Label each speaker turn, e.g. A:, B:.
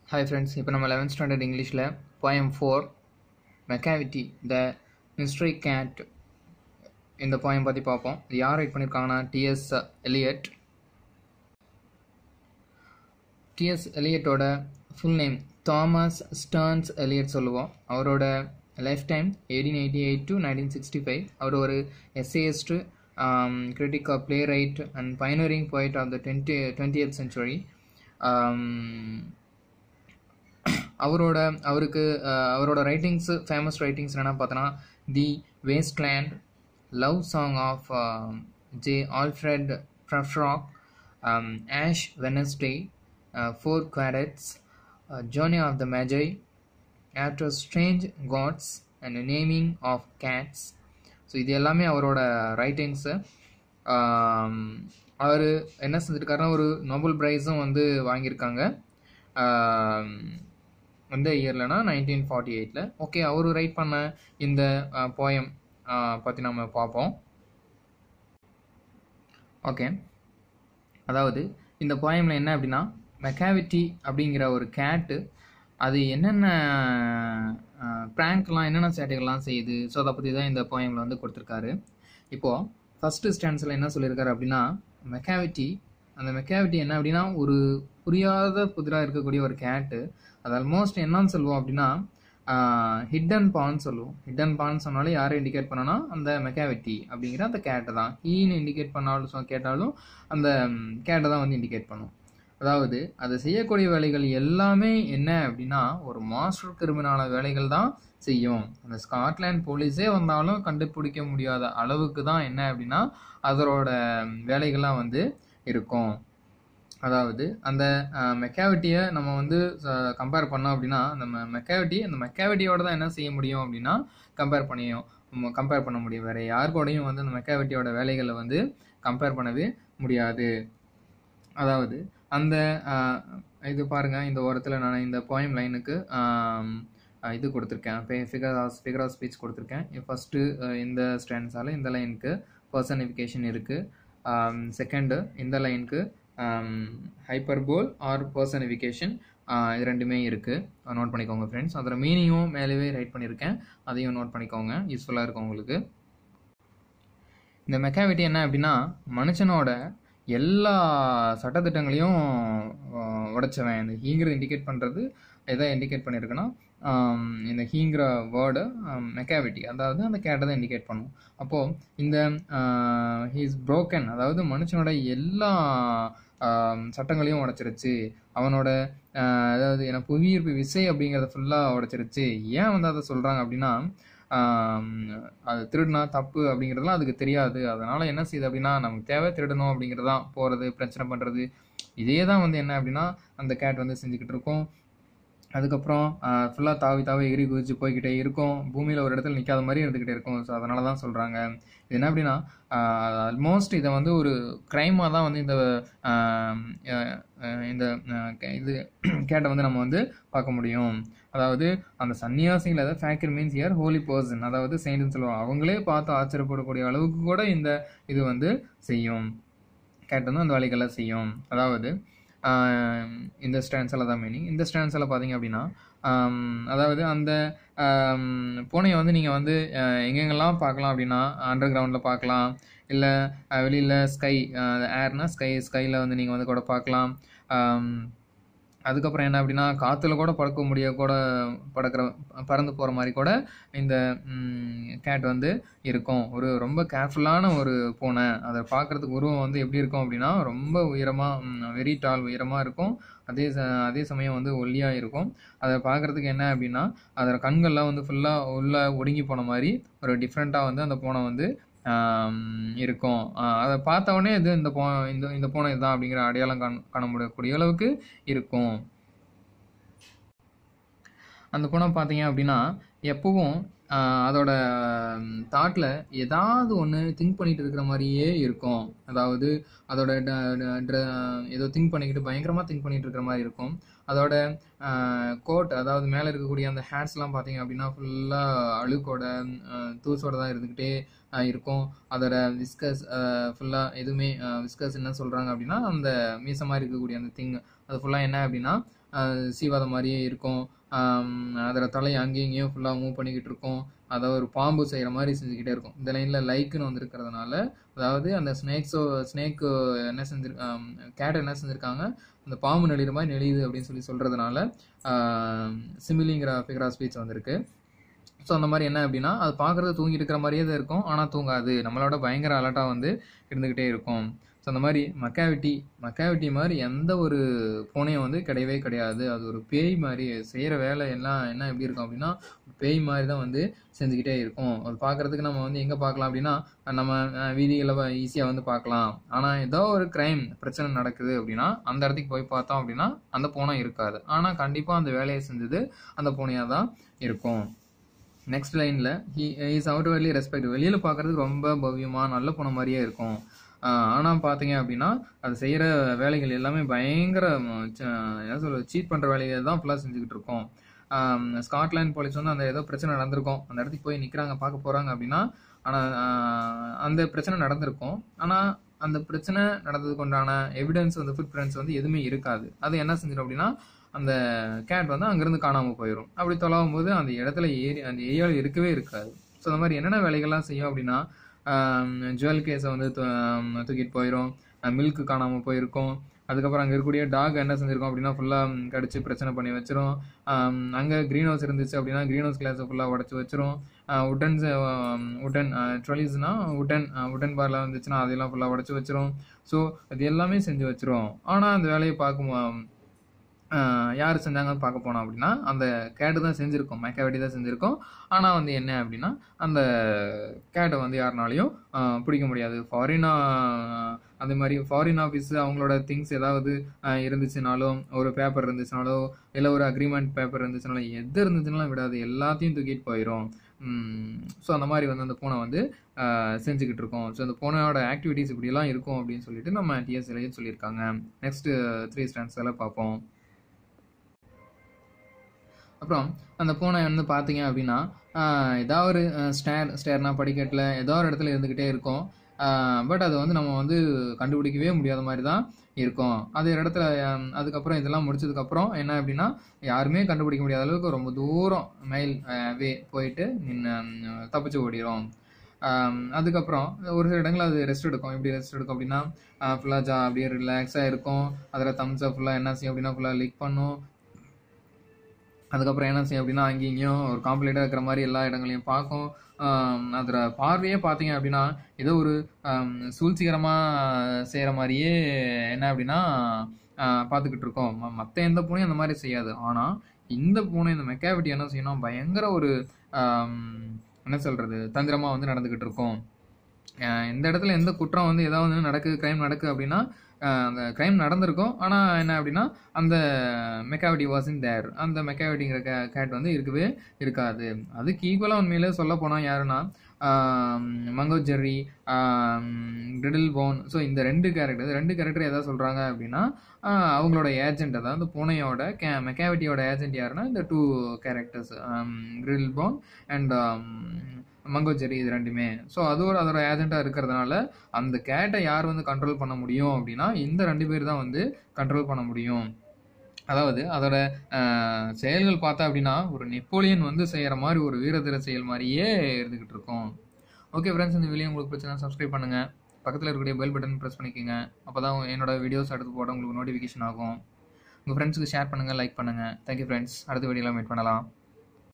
A: hi friends இப்போ நம்ம eleventh standard இங்கிலீஷில் poem four மெக்காவிட்டி the mystery gate இந்த poem பற்றி பார்ப்போம் இது யார் ரைட் பண்ணியிருக்காங்கன்னா DS Eliot DS எலியட்டோட full name Thomas ஸ்டர்ன்ஸ் Eliot சொல்லுவோம் அவரோட life time eighteen eighty eight to nineteen sixty five அவர் ஒரு எஸ்ஏஎஸ்டு critic of play right and பைனரிங் poet of the twenty டுவெண்ட்டியத் century அவரோட அவருக்கு அஹ், அவரோட ரைட்டிங்ஸ் ஃபேமஸ் ரைட்டிங்ஸ் என்னென்னா பார்த்தோன்னா தி wasteland love song of J Alfred ப்ரஃப்ராக் ash Wednesday four குவாரட்ஸ் ஜோனி of the மேஜை after strange God's and naming of Gates so இது எல்லாமே அவரோட writings அவர் என்ன செஞ்சுருக்காருன்னா ஒரு நோபல் ப்ரைஸும் வந்து வாங்கியிருக்காங்க ஆம், எந்த இயர்லனா நைன்டீன் ஃபார்ட்டி எயிட்டில் ஓகே அவர் ரைட் பண்ண இந்த போயம் பற்றி நம்ம பார்ப்போம் ஓகே அதாவது இந்த போயமில் என்ன அப்படின்னா மெக்காவிட்டி அப்படிங்கிற ஒரு கேட்டு அது என்னென்ன ப்ராங்க்லாம் என்னென்ன சேட்டைகள்லாம் செய்யுது ஸோ அதை பற்றி தான் இந்த போயமில் வந்து கொடுத்துருக்காரு இப்போது ஃபஸ்ட்டு ஸ்டாண்ட்ஸில் என்ன சொல்லியிருக்காரு அப்படின்னா மெக்காவிட்டி அந்த மெக்காவிட்டி என்ன அப்படின்னா ஒரு புரியாத புதிராக இருக்கக்கூடிய ஒரு கேட்டு அது ஆல்மோஸ்ட் என்னன்னு சொல்லுவோம் அப்படின்னா ஹிடன் பான் சொல்லுவோம் ஹிடன் பான் சொன்னாலும் யாரை இண்டிகேட் பண்ணனா அந்த மெக்காவிட்டி அப்படிங்கிற அந்த கேட்டை தான் ஹீன்னு இண்டிகேட் பண்ணாலும் சொ- கேட்டாலும் அந்த கேட்டை தான் வந்து இண்டிகேட் பண்ணும் அதாவது அது செய்யக்கூடிய வேலைகள் எல்லாமே என்ன அப்படின்னா ஒரு மாஸ்டர் கிரிமினலான வேலைகள் தான் செய்யும் அந்த ஸ்காட்லாந்து போலீஸே வந்தாலும் கண்டுபிடிக்க முடியாத அளவுக்கு தான் என்ன அப்படின்னா அதோட வேலைகள்லாம் வந்து இருக்கும் அதாவது அந்த மெக்காவிட்டியை நம்ம வந்து கம்பேர் பண்ணோம் அப்படின்னா அந்த மெக்காவிட்டி அந்த மெக்காவிட்டியோட தான் என்ன செய்ய முடியும் அப்படின்னா கம்பேர் பண்ணியும் கம்பேர் பண்ண முடியும் வேற யார் கூடயும் வந்து அந்த மெக்காவிட்டியோட வேலைகளை வந்து கம்பேர் பண்ணவே முடியாது அதாவது அந்த ஆஹ், இது பாருங்க இந்த ஓரத்தில் நான் இந்த போயம் லைனுக்கு இது கொடுத்துருக்கேன் ஃபிகர் ஃபிகர் ஆஃப் ஸ்பீச் கொடுத்துருக்கேன் ஃபஸ்ட்டு இந்த ஸ்டாண்ட்ஸால் இந்த லைனுக்கு பர்சனிஃபிகேஷன் இருக்குது செகண்டு இந்த லைனுக்கு ஹைப்பர்போல் ஆர் பர்சனிஃபிகேஷன் இது ரெண்டுமே இருக்குது நோட் பண்ணிக்கோங்க ஃப்ரெண்ட்ஸ் அதோட மீனிங்கும் மேலேவே ரைட் பண்ணியிருக்கேன் அதையும் நோட் பண்ணிக்கோங்க யூஸ்ஃபுல்லாக இருக்கும் உங்களுக்கு இந்த மெக்காவிட்டி என்ன அப்படின்னா மனுஷனோட எல்லா சட்டத்திட்டங்களையும் ஆஹ், உடைச்சவன் இந்த ஹீங்கிறது இண்டிகேட் பண்ணுறது எதை இண்டிகேட் பண்ணியிருக்குன்னா ஆம், இந்த ஹீங்கிற வேர்டு மெக்காவிட்டி அதாவது அந்த கேட்டை தான் இண்டிகேட் பண்ணும் அப்போது இந்த ஹீஸ் broken அதாவது மனுஷனோட எல்லா ஆம், சட்டங்களையும் உடைச்சிருச்சு அவனோட ஆஹ், அதாவது என்ன புவியீர்ப்பு விசை அப்படிங்கிறத ஃபுல்லாக உடைச்சிருச்சு ஏன் வந்து அதை சொல்கிறாங்க அப்படின்னா ஆம், அது திருடுனா தப்பு அப்படிங்கிறதுலாம் அதுக்கு தெரியாது அதனால என்ன செய்யுது அப்படின்னா நமக்கு தேவை திருடணும் அப்படிங்கிறதான் போகிறது பிரச்சனை பண்ணுறது இதே தான் வந்து என்ன அப்படின்னா அந்த கேட் வந்து செஞ்சுக்கிட்டு இருக்கும் அதுக்கப்புறம் ஃபுல்லாக தாவி தாவி எகிரி குதிச்சு போய்கிட்டே இருக்கும் பூமியில் ஒரு இடத்துல நிற்காத மாதிரி இருந்துக்கிட்டே இருக்கும் ஸோ அதனால தான் சொல்கிறாங்க இது என்ன அப்படின்னா ஆல்மோஸ்ட் இதை வந்து ஒரு க்ரைமாக தான் வந்து இந்த ஆம், அஹ், அஹ், இந்த அஹ், கே- இது கேட்டை வந்து நம்ம வந்து பார்க்க முடியும் அதாவது அந்த சன்னியாசிகள் அதாவது ஃபேக்கர் மீன்ஸ் இயர் ஹோலி பர்சன் அதாவது செயின்ட்னு சொல்லுவாங்க அவங்களே பார்த்து ஆச்சரியப்படக்கூடிய அளவுக்கு கூட இந்த இது வந்து செய்யும் கேட் வந்து அந்த வேலைகளை செய்யும் அதாவது ஆம், இந்த ஸ்டான்ஸில் தான் மீனிங் இந்த ஸ்டான்ஸில் பார்த்தீங்க அப்படின்னா ஆம், அதாவது அந்த ஆம், பூனையை வந்து நீங்கள் வந்து அஹ், எங்கெங்கெல்லாம் பார்க்கலாம் அப்படின்னா அண்டர் கிரவுண்டில் பார்க்கலாம் இல்லை வெளியில் ஸ்கை ஏர்னா ஸ்கை ஸ்கையில் வந்து நீங்கள் வந்து கூட பார்க்கலாம் ஆம், அதுக்கப்புறம் என்ன அப்படின்னா காற்றுல கூட பறக்க முடிய கூட பறக்கிற பறந்து போகிற மாதிரி கூட இந்த கேட் வந்து இருக்கும் ஒரு ரொம்ப கேர்ஃபுல்லான ஒரு பூனை அதை பார்க்குறதுக்கு உருவம் வந்து எப்படி இருக்கும் அப்படின்னா ரொம்ப உயரமாக வெரி டால் உயரமாக இருக்கும் அதே ச அதே சமயம் வந்து ஒல்லியாக இருக்கும் அதை பார்க்குறதுக்கு என்ன அப்படின்னா அதோட கண்கள்லாம் வந்து ஃபுல்லாக உள்ள ஒடுங்கி போன மாதிரி ஒரு டிஃப்ரெண்ட்டாக வந்து அந்த பூனை வந்து ஆம், இருக்கும் ஆஹ் அதை பார்த்த உடனே இது இந்த போ இந்த இந்த பூனை இதுதான் அப்படிங்கிற அடையாளம் காண காண முடியக்கூடிய அளவுக்கு இருக்கும் அந்த பூனை பார்த்தீங்க அப்படின்னா எப்பவும் ஆஹ், அதோட தாட்டில் ஏதாவது ஒன்று திங்க் பண்ணிட்டு இருக்கிற மாதிரியே இருக்கும் அதாவது அதோட ட- ட- ட்ர- ஏதோ திங்க் பண்ணிக்கிட்டு பயங்கரமாக திங்க் பண்ணிட்டு இருக்கிற மாதிரி இருக்கும் அதோட கோட் அதாவது மேலே இருக்கக்கூடிய அந்த ஹேட்ஸ்லாம் பார்த்தீங்க அப்படின்னா ஃபுல்லாக அழுக்கோட ஆஹ், தூசோட தான் இருந்துக்கிட்டே ஆஹ், இருக்கும் அதோட விஸ்கஸ் ஃபுல்லாக எதுவுமே விஸ்கஸ் என்ன சொல்கிறாங்க அப்படின்னா அந்த மீச மாதிரி இருக்கக்கூடிய அந்த திங் அது ஃபுல்லாக என்ன அப்படின்னா சீவாத மாதிரியே இருக்கும் அதில் தலையை அங்கேயும் இங்கேயும் ஃபுல்லாக மூவ் பண்ணிக்கிட்டு இருக்கும் அதை ஒரு பாம்பு செய்கிற மாதிரி செஞ்சுக்கிட்டே இருக்கும் இந்த லைனில் லைக்குன்னு வந்திருக்கிறதுனால அதாவது அந்த ஸ்னேக்ஸோ ஸ்னேக்கு என்ன செஞ்சிரு கேட் என்ன செஞ்சுருக்காங்க அந்த பாம்பு நெளிகிற மாதிரி நெளியுது அப்படின்னு சொல்லி சொல்கிறதுனால சிமிலிங்கிற ஃபிகர் ஆஃப் ஸ்பீச் வந்திருக்கு ஸோ அந்த மாதிரி என்ன அப்படின்னா அது பார்க்குறது தூங்கிட்டு இருக்கிற மாதிரியே தான் இருக்கும் ஆனால் தூங்காது நம்மளோட பயங்கர அலர்ட்டாக வந்து இருந்துக்கிட்டே இருக்கும் ஸோ அந்த மாதிரி மக்காவிட்டி மக்காவிட்டி மாதிரி எந்த ஒரு பூனையும் வந்து கிடையவே கிடையாது அது ஒரு பேய் மாதிரி செய்கிற வேலை எல்லாம் என்ன எப்படி இருக்கும் அப்படின்னா பேய் மாதிரி தான் வந்து செஞ்சுக்கிட்டே இருக்கும் அது பார்க்குறதுக்கு நம்ம வந்து எங்கே பார்க்கலாம் அப்படின்னா நம்ம வீதிகளில் ஈஸியாக வந்து பார்க்கலாம் ஆனால் ஏதோ ஒரு க்ரைம் பிரச்சனை நடக்குது அப்படின்னா அந்த இடத்துக்கு போய் பார்த்தோம் அப்படின்னா அந்த பூனை இருக்காது ஆனால் கண்டிப்பாக அந்த வேலையை செஞ்சது அந்த பூனையாக தான் இருக்கும் நெக்ஸ்ட் லைனில் ஹி இஸ் அவுட் வெளியே ரெஸ்பெக்ட் வெளியில் பார்க்குறதுக்கு ரொம்ப பவ்யமாக நல்ல பூனை மாதிரியே இருக்கும் ஆனால் பார்த்தீங்க அப்படின்னா அது செய்கிற வேலைகள் எல்லாமே பயங்கர என்ன சொல்ல சீட் பண்ணுற வேலைகள் தான் ஃபுல்லாக செஞ்சுக்கிட்டு இருக்கோம் ஸ்காட்லாண்ட் போலீஸ் வந்து அந்த ஏதோ பிரச்சனை நடந்திருக்கும் அந்த இடத்துக்கு போய் நிற்கிறாங்க பார்க்க போகிறாங்க அப்படின்னா ஆனால் அந்த பிரச்சனை நடந்திருக்கும் ஆனால் அந்த பிரச்சனை நடந்ததுக்கு உண்டான எவிடன்ஸ் வந்து ஃபுட் பிரிண்ட்ஸ் வந்து எதுவுமே இருக்காது அது என்ன செஞ்சிடும் அப்படின்னா அந்த கேட் வந்து அங்கேருந்து காணாமல் போயிடும் அப்படி தொலாவும் போது அந்த இடத்துல ஏறி அந்த ஏரியாவில் இருக்கவே இருக்காது ஸோ அந்த மாதிரி என்னென்ன வேலைகள்லாம் செய்யும் அப்படின்னா ஜுவல் கேஸை வந்து தூக்கிட்டு போயிடும் மில்க்கு காணாமல் போயிருக்கும் அதுக்கப்புறம் அங்கே இருக்கக்கூடிய டாக் என்ன செஞ்சிருக்கோம் அப்படின்னா ஃபுல்லாக கடிச்சு பிரச்சனை பண்ணி வச்சிரும் அங்கே க்ரீன் ஹவுஸ் இருந்துச்சு அப்படின்னா க்ரீன் ஹவுஸ் கிளாஸை ஃபுல்லாக உடச்சி வச்சிரும் உட்டன்ஸ் உட்டன் ட்ரொலிஸ்னா உட்டன் உட்டன் பார்ல வந்துச்சுன்னா அதெல்லாம் ஃபுல்லாக உடச்சி வச்சிரும் ஸோ அது எல்லாமே செஞ்சு வச்சிரும் ஆனால் அந்த வேலையை பார்க்கும் யார் செஞ்சாங்கன்னு பார்க்க போனோம் அப்படின்னா அந்த கேட்டு தான் செஞ்சுருக்கோம் மேக்காவட்டி தான் செஞ்சுருக்கோம் ஆனால் வந்து என்ன அப்படின்னா அந்த கேட்டை வந்து யாருனாலையும் பிடிக்க முடியாது ஃபாரினா அதே மாதிரி ஃபாரின் ஆஃபீஸ் அவங்களோட திங்ஸ் ஏதாவது இருந்துச்சுனாலும் ஒரு பேப்பர் இருந்துச்சுனாலோ இல்லை ஒரு அக்ரிமெண்ட் பேப்பர் இருந்துச்சுனாலும் எது இருந்துச்சுனாலும் விடாது எல்லாத்தையும் தூக்கிட்டு போயிடும் ஸோ அந்த மாதிரி வந்து அந்த பூனை வந்து செஞ்சுக்கிட்டு இருக்கோம் ஸோ அந்த பூனையோட ஆக்டிவிட்டீஸ் இப்படிலாம் இருக்கும் அப்படின்னு சொல்லிட்டு நம்ம டிஎஸ்எல்லையும் சொல்லியிருக்காங்க நெக்ஸ்ட் த்ரீ ஸ்டாண்ட்ஸ் எல்லாம் பார்ப்போம் அப்புறம் அந்த பூனை வந்து பார்த்தீங்க அப்படின்னா ஏதாவது ஒரு ஸ்டேர் ஸ்டேர்னா படிக்கட்டில் ஏதோ ஒரு இடத்துல இருந்துக்கிட்டே இருக்கும் பட் அது வந்து நம்ம வந்து கண்டுபிடிக்கவே முடியாத மாதிரி தான் இருக்கும் அது இடத்துல அதுக்கப்புறம் இதெல்லாம் முடிச்சதுக்கப்புறம் என்ன அப்படின்னா யாருமே கண்டுபிடிக்க முடியாத அளவுக்கு ரொம்ப தூரம் மைல் வே போயிட்டு நின்று தப்பிச்சு ஓடிடும் அதுக்கப்புறம் ஒரு சில இடங்களில் அது ரெஸ்ட் எடுக்கும் எப்படி ரெஸ்ட் எடுக்கும் அப்படின்னா ஃபுல்லாக ஜா அப்படியே ரிலாக்ஸாக இருக்கும் அதில் தம்ஸை ஃபுல்லாக என்ன செய்யும் அப்படின்னா ஃபுல்லாக லிக் பண்ணும் அதுக்கப்புறம் என்ன செய்யும் அப்படின்னா அங்கேயும் இங்கேயும் ஒரு காம்ப்ளீட்டாக இருக்கிற மாதிரி எல்லா இடங்களையும் பார்க்கும் அதில் பார்வையே பார்த்தீங்க அப்படின்னா ஏதோ ஒரு சூழ்ச்சிகரமாக செய்கிற மாதிரியே என்ன அப்படின்னா பார்த்துக்கிட்டு இருக்கோம் மற்ற எந்த பூனையும் அந்த மாதிரி செய்யாது ஆனால் இந்த பூனை இந்த மெக்காவிட்டி என்ன செய்யணும் பயங்கர ஒரு என்ன சொல்கிறது தந்திரமாக வந்து நடந்துக்கிட்டு இருக்கும் எந்த இடத்துல எந்த குற்றம் வந்து ஏதாவது நடக்குது க்ரைம் நடக்குது அப்படின்னா அந்த க்ரைம் நடந்திருக்கும் ஆனால் என்ன அப்படின்னா அந்த மெக்காவிட்டி வாஸ் இன் தேர் அந்த மெக்காவிட்டிங்கிற கே கேட் வந்து இருக்கவே இருக்காது அதுக்கு ஈக்குவலாக உண்மையிலே சொல்ல போனால் யாருன்னா மங்கோ ஜெர்ரி கிரிடில் போன் ஸோ இந்த ரெண்டு கேரக்டர் ரெண்டு கேரக்டர் எதாவது சொல்கிறாங்க அப்படின்னா அவங்களோட ஏஜென்ட் அதாவது பூனையோட கே மெக்காவிட்டியோட ஏஜென்ட் யாருன்னா இந்த two characters griddle phone and மங்கோ ஜெரி இது ரெண்டுமே ஸோ அது ஒரு அதோட ஏஜென்ட்டாக இருக்கிறதுனால அந்த கேட்டை யார் வந்து கண்ட்ரோல் பண்ண முடியும் அப்படின்னா இந்த ரெண்டு பேர் தான் வந்து கண்ட்ரோல் பண்ண முடியும் அதாவது அதோட செயல்கள் பார்த்தா அப்படின்னா ஒரு நெப்போலியன் வந்து செய்கிற மாதிரி ஒரு வீரதீர செயல் மாதிரியே இருந்துக்கிட்டு இருக்கும் ஓகே ஃப்ரெண்ட்ஸ் இந்த வீடியோ உங்களுக்கு பிடிச்சா சப்ஸ்கிரைப் பண்ணுங்கள் பக்கத்தில் இருக்கக்கூடிய பெல் பட்டன் ப்ரெஸ் பண்ணிக்கோங்க அப்போ தான் என்னோட வீடியோஸ் அடுத்து போட உங்களுக்கு நோட்டிஃபிகேஷன் ஆகும் உங்கள் ஃப்ரெண்ட்ஸுக்கு ஷேர் பண்ணுங்கள் லைக் பண்ணுங்கள் தேங்க்யூ ஃப்ரெண்ட்ஸ் அடுத்த வீடியோவில் மீட் பண்ணலாம்